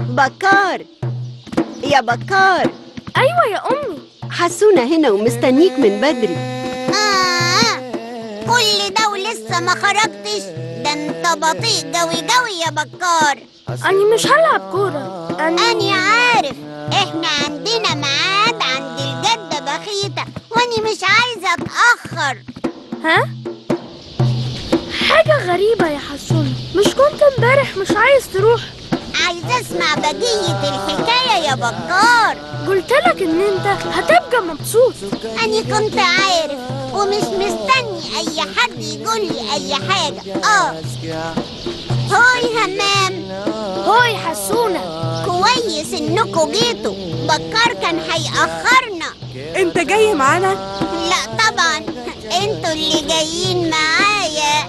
بكار يا بكار أيوة يا أمي حسونا هنا ومستنيك من بدري آه كل ده ولسه ما خرجتش ده انت بطيء قوي قوي يا بكار أنا مش هلعب كورة أنا أنا عارف إحنا عندنا ميعاد عند الجدة بخيتة وأني مش عايزة أتأخر ها؟ حاجة غريبة يا حسون مش كنت امبارح مش عايز تروح عايزة أسمع بقية الحكاية يا بكار قلت لك إن أنت هتبقى مبسوط أنا كنت عارف ومش مستني أي حد يقول لي أي حاجة آه هاي همام هاي حسونة كويس إنكوا جيتوا بكار كان هيأخرنا انت جاي معانا لا طبعا انتوا اللي جايين معايا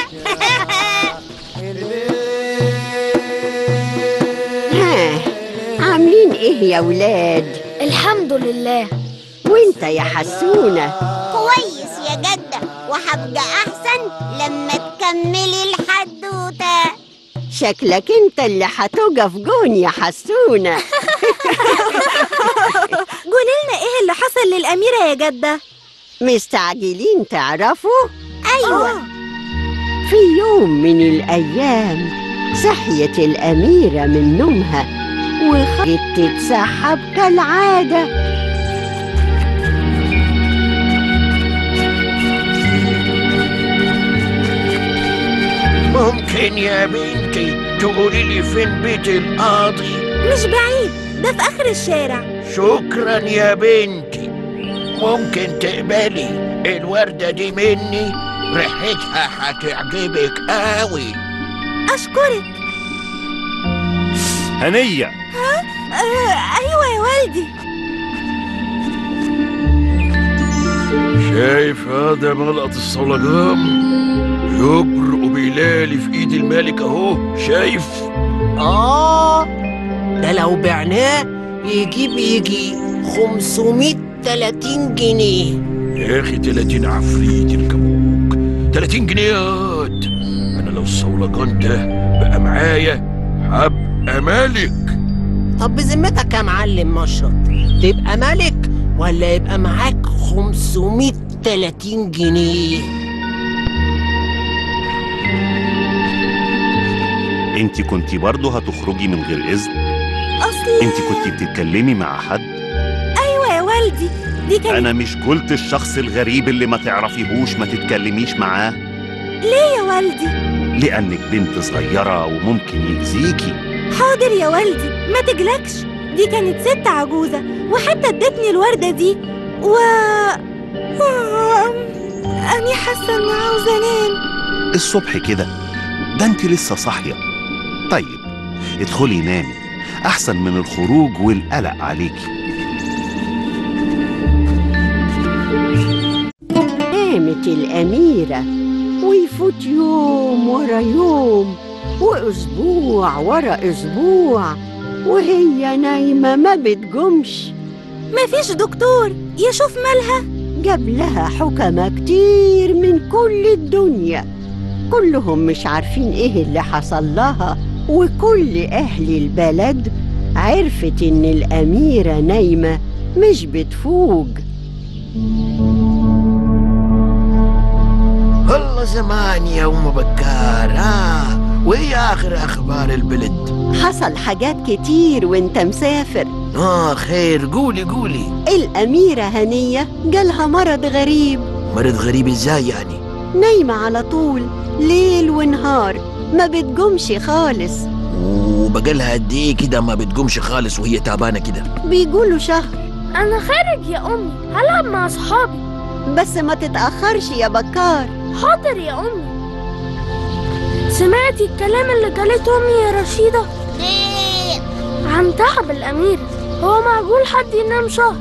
ها عاملين ايه يا ولاد الحمد لله وانت يا حسونة كويس يا جدة وهبقى أحسن لما تكملي الحدوتة شكلك انت اللي هتقف جون يا حسونة قولي لنا ايه اللي حصل للأميرة يا جدة مستعجلين تعرفوا أيوة في يوم من الأيام صحيت الأميرة من نومها وخرجت تتسحب كالعادة ممكن يا بنتي تقولي لي فين بيت القاضي مش بعيد ده في آخر الشارع شكرا يا بنتي ممكن تقبلي الوردة دي مني ريحتها هتعجبك قوي أشكرك هنية آه أيوة يا والدي شايف هذا ملقط الصلجام يبرق بلالي في ايد الملك اهو شايف آه ده لو بعناه يجيب يجي 530 جنيه يا اخي 30 عفريت يركبوك 30 جنيهات انا لو الصولجان ده بقى معايا هبقى ملك طب بذمتك يا معلم مشرط تبقى ملك ولا يبقى معاك 530 جنيه انت كنت برضه هتخرجي من غير اذن أصلي انت كنت بتتكلمي مع حد أيوة يا والدي دي كانت انا مش قلت الشخص الغريب اللي ما تعرفيهوش ما تتكلميش معاه ليه يا والدي لانك بنت صغيرة وممكن يأذيكي حاضر يا والدي ما تجلكش دي كانت ست عجوزة وحتى ادتني الوردة دي و... و... أني حاسة إني عاوزة أنام الصبح كده ده انت لسه صاحية طيب ادخلي نامي احسن من الخروج والقلق عليكي قامت الأميرة ويفوت يوم ورا يوم وأسبوع ورا أسبوع وهي نايمة ما بتقومش مفيش دكتور يشوف مالها جاب لها حكمة كتير من كل الدنيا كلهم مش عارفين ايه اللي حصل لها وكل اهل البلد عرفت ان الاميرة نايمة مش بتفوق والله زمان يا ام بكار ها وايه اخر اخبار البلد حصل حاجات كتير وانت مسافر اه خير قولي قولي الأميرة هنية جالها مرض غريب مرض غريب ازاي يعني نايمة على طول ليل ونهار ما بتقومش خالص وبقالها قد ايه كده ما بتقومش خالص وهي تعبانه كده بيقولوا شهر أنا خارج يا أمي هلعب مع أصحابي بس ما تتأخرش يا بكار حاضر يا أمي سمعتي الكلام اللي قالته أمي يا رشيدة ليه عن تعب الأمير هو معقول حد ينام شهر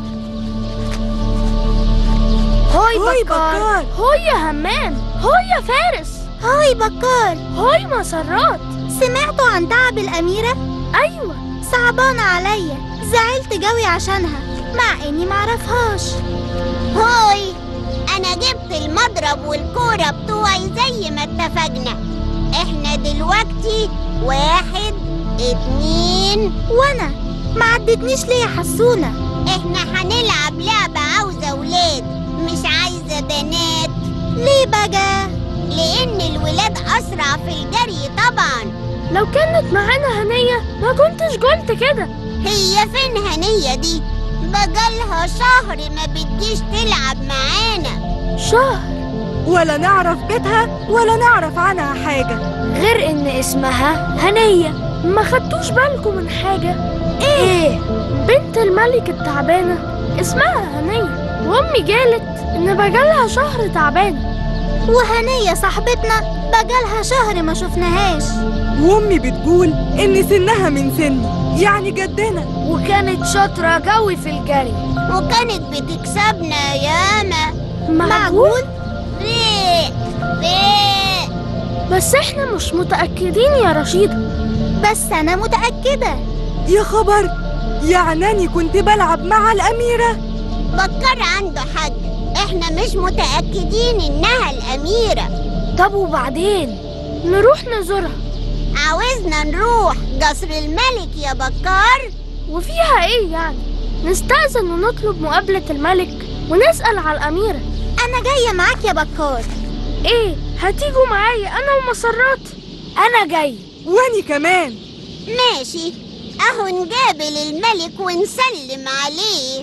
هاي هاي بكار بكار. هاي يا همام هاي يا فارس هاي بكار هاي مسرات سمعتوا عن تعب الأميرة؟ أيوة صعبانة عليا زعلت قوي عشانها مع إني معرفهاش هاي أنا جبت المضرب والكورة بتوعي زي ما اتفقنا إحنا دلوقتي واحد اتنين وانا ما عدتنيش ليه يا حسونة احنا هنلعب لعبة عاوزة ولاد مش عايزة بنات ليه بقى لأن الولاد أسرع في الجري طبعا لو كانت معانا هنية ما كنتش قلت كده هي فين هنية دي بقالها شهر ما بتجيش تلعب معانا شهر ولا نعرف بيتها ولا نعرف عنها حاجة غير ان اسمها هنية ما خدتوش بالكم من حاجة ايه بنت الملك التعبانة اسمها هنية وامي قالت ان بقالها شهر تعبانة وهنية صاحبتنا بقالها شهر ما شفناهاش وامي بتقول ان سنها من سني يعني جدنا وكانت شاطرة قوي في الجري وكانت بتكسبنا ياما معقول ريق ريق بس احنا مش متأكدين يا رشيدة بس انا متأكدة يا خبر يعني أني كنت بلعب مع الأميرة بكر عنده حق احنا مش متأكدين انها الأميرة طب وبعدين نروح نزورها عاوزنا نروح قصر الملك يا بكار وفيها ايه يعني نستأذن ونطلب مقابلة الملك ونسأل على الأميرة أنا جاية معاك يا بكار ايه هتيجوا معايا انا ومسرات انا جاي وأني كمان ماشي اهو نقابل الملك ونسلم عليه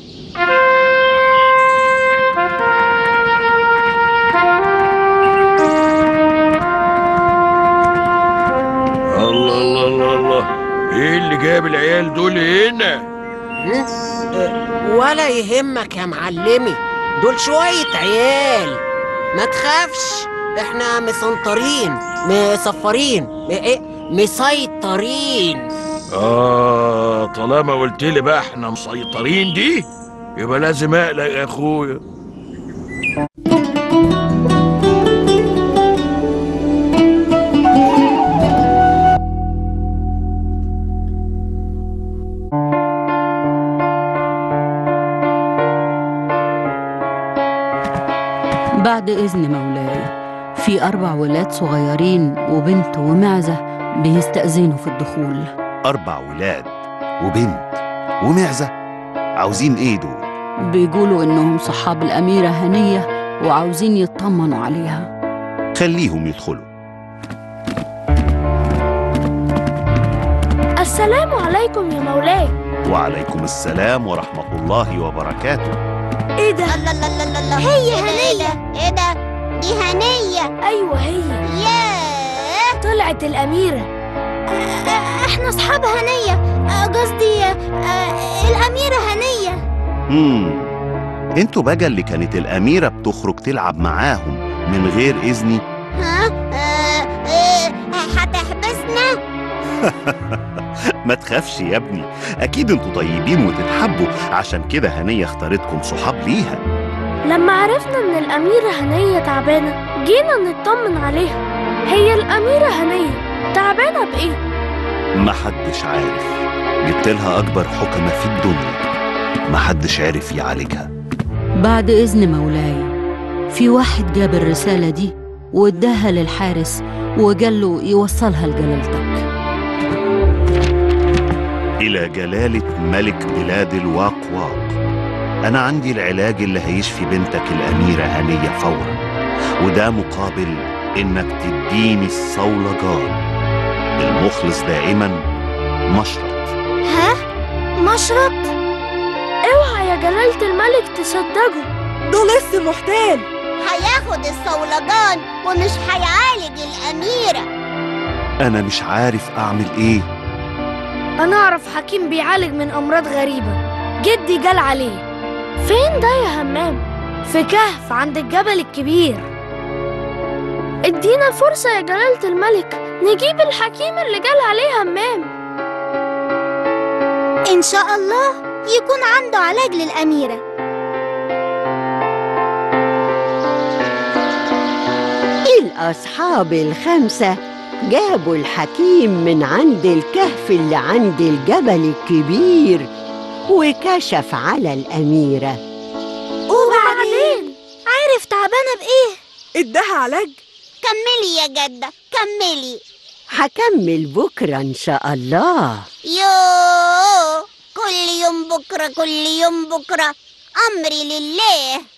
الله الله الله الله ايه اللي جاب العيال دول هنا ولا يهمك يا معلمي دول شوية عيال ما تخافش احنا مسنطرين مصفرين م- ايه مسيطرين اه طالما قلت لي بقى احنا مسيطرين دي يبقى لازم اقلق يا اخويا بعد إذن مولاي في أربع ولاد صغيرين وبنت ومعزة بيستأذنوا في الدخول أربع ولاد وبنت ومعزة عاوزين إيه دول؟ بيقولوا إنهم صحاب الأميرة هنية وعاوزين يطمنوا عليها خليهم يدخلوا السلام عليكم يا مولاي وعليكم السلام ورحمة الله وبركاته ايه ده الله الله الله الله الله هي هنية ايه ده دي هنية ايوه هي ياه طلعت الأميرة احنا اصحاب هنية آه، قصدي آه، الأميرة هنية مم. انتوا بقى اللي كانت الأميرة بتخرج تلعب معاهم من غير إذني ها آه، آه، هتحبسنا ما تخافش يا ابني أكيد انتوا طيبين وتتحبوا عشان كده هنية اختارتكم صحاب ليها لما عرفنا ان الأميرة هنية تعبانة جينا نطمن عليها هي الأميرة هنية تعبانة بإيه؟ محدش عارف جبت لها أكبر حكمة في الدنيا محدش عارف يعالجها بعد إذن مولاي في واحد جاب الرسالة دي واداها للحارس وقال له يوصلها لجلالتك إلى جلالة ملك بلاد الواقواق أنا عندي العلاج اللي هيشفي بنتك الأميرة هنية فورا وده مقابل إنك تديني الصولجان المخلص دائما مشرط ها مشرط اوعى يا جلالة الملك تصدقوا ده لسه محتال هياخد الصولجان ومش هيعالج الأميرة أنا مش عارف أعمل إيه أنا أعرف حكيم بيعالج من أمراض غريبة جدي قال عليه فين ده يا همام؟ في كهف عند الجبل الكبير ادينا فرصة يا جلالة الملك نجيب الحكيم اللي قال عليه همام إن شاء الله يكون عنده علاج للأميرة الأصحاب الخمسة جابوا الحكيم من عند الكهف اللي عند الجبل الكبير وكشف على الأميرة وبعدين عارف تعبانة بإيه؟ اداها علاج كملي يا جدة كملي هكمل بكرة إن شاء الله يوه كل يوم بكرة كل يوم بكرة أمري لله